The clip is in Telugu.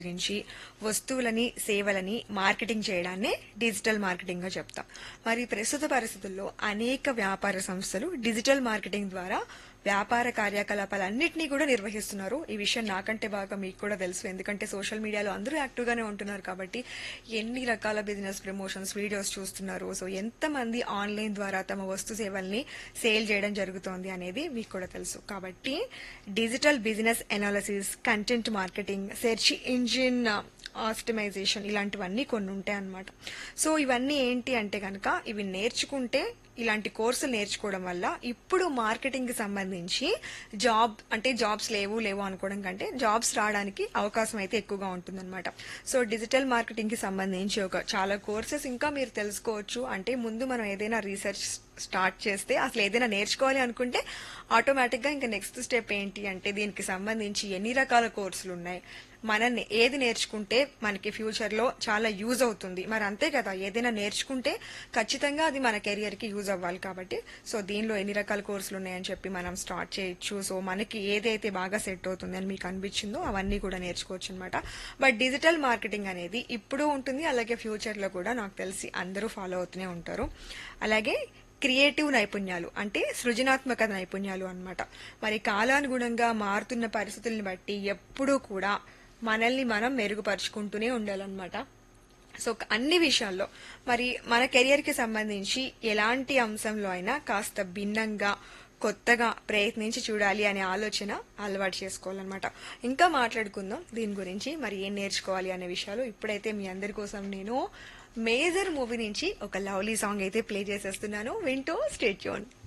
గురించి వస్తువులని సేవలని మార్కెటింగ్ చేయడాన్ని డిజిటల్ మార్కెటింగ్ గా చెప్తాం మరి ప్రస్తుత పరిస్థితుల్లో అనేక వ్యాపార సంస్థలు డిజిటల్ మార్కెటింగ్ ద్వారా వ్యాపార కార్యకలాపాలన్నింటినీ కూడా నిర్వహిస్తున్నారు ఈ విషయం నాకంటే బాగా మీకు కూడా తెలుసు ఎందుకంటే సోషల్ మీడియాలో అందరూ యాక్టివ్ గానే ఉంటున్నారు కాబట్టి ఎన్ని రకాల బిజినెస్ ప్రమోషన్స్ వీడియోస్ చూస్తున్నారు సో ఎంతమంది ఆన్లైన్ ద్వారా తమ వస్తు సేవల్ని సేల్ చేయడం జరుగుతోంది అనేది మీకు కూడా తెలుసు కాబట్టి digital business analysis content marketing search engine optimisation ఇలాంటివన్నీ కొన్ని ఉంటాయి అన్నమాట సో ఇవన్నీ ఏంటి అంటే కనుక ఇవి నేర్చుకుంటే ఇలాంటి కోర్సులు నేర్చుకోవడం వల్ల ఇప్పుడు మార్కెటింగ్ కి సంబంధించి జాబ్ అంటే జాబ్స్ లేవు లేవు అనుకోవడం కంటే జాబ్స్ రావడానికి అవకాశం అయితే ఎక్కువగా ఉంటుందన్నమాట సో డిజిటల్ మార్కెటింగ్ కి సంబంధించి ఒక చాలా కోర్సెస్ ఇంకా మీరు తెలుసుకోవచ్చు అంటే ముందు మనం ఏదైనా రీసెర్చ్ స్టార్ట్ చేస్తే అసలు ఏదైనా నేర్చుకోవాలి అనుకుంటే ఆటోమేటిక్ గా ఇంకా నెక్స్ట్ స్టెప్ ఏంటి అంటే దీనికి సంబంధించి ఎన్ని రకాల కోర్సులు ఉన్నాయి మనం ఏది నేర్చుకుంటే మనకి ఫ్యూచర్ లో చాలా యూజ్ అవుతుంది మరి అంతే కదా ఏదైనా నేర్చుకుంటే ఖచ్చితంగా అది మన కెరియర్ కి యూజ్ అవ్వాలి కాబట్టి సో దీనిలో ఎన్ని రకాల కోర్సులు ఉన్నాయని చెప్పి మనం స్టార్ట్ చేయొచ్చు సో మనకి ఏదైతే బాగా సెట్ అవుతుంది అని మీకు అనిపించిందో అవన్నీ కూడా నేర్చుకోవచ్చు అనమాట బట్ డిజిటల్ మార్కెటింగ్ అనేది ఇప్పుడు ఉంటుంది అలాగే ఫ్యూచర్ లో కూడా నాకు తెలిసి అందరూ ఫాలో అవుతూనే ఉంటారు అలాగే క్రియేటివ్ నైపుణ్యాలు అంటే సృజనాత్మక నైపుణ్యాలు అన్నమాట మరి కాలానుగుణంగా మారుతున్న పరిస్థితుల్ని బట్టి ఎప్పుడూ కూడా మనల్ని మనం మెరుగుపరుచుకుంటూనే ఉండాలన్నమాట సో అన్ని విషయాల్లో మరి మన కెరియర్ కి సంబంధించి ఎలాంటి అంశంలో అయినా కాస్త భిన్నంగా కొత్తగా ప్రయత్నించి చూడాలి అనే ఆలోచన అలవాటు చేసుకోవాలన్నమాట ఇంకా మాట్లాడుకుందాం దీని గురించి మరి ఏం నేర్చుకోవాలి అనే విషయాలు ఇప్పుడైతే మీ అందరి కోసం నేను మేజర్ మూవీ నుంచి ఒక లవ్లీ సాంగ్ అయితే ప్లే చేసేస్తున్నాను వింటూ స్టేట్ యూన్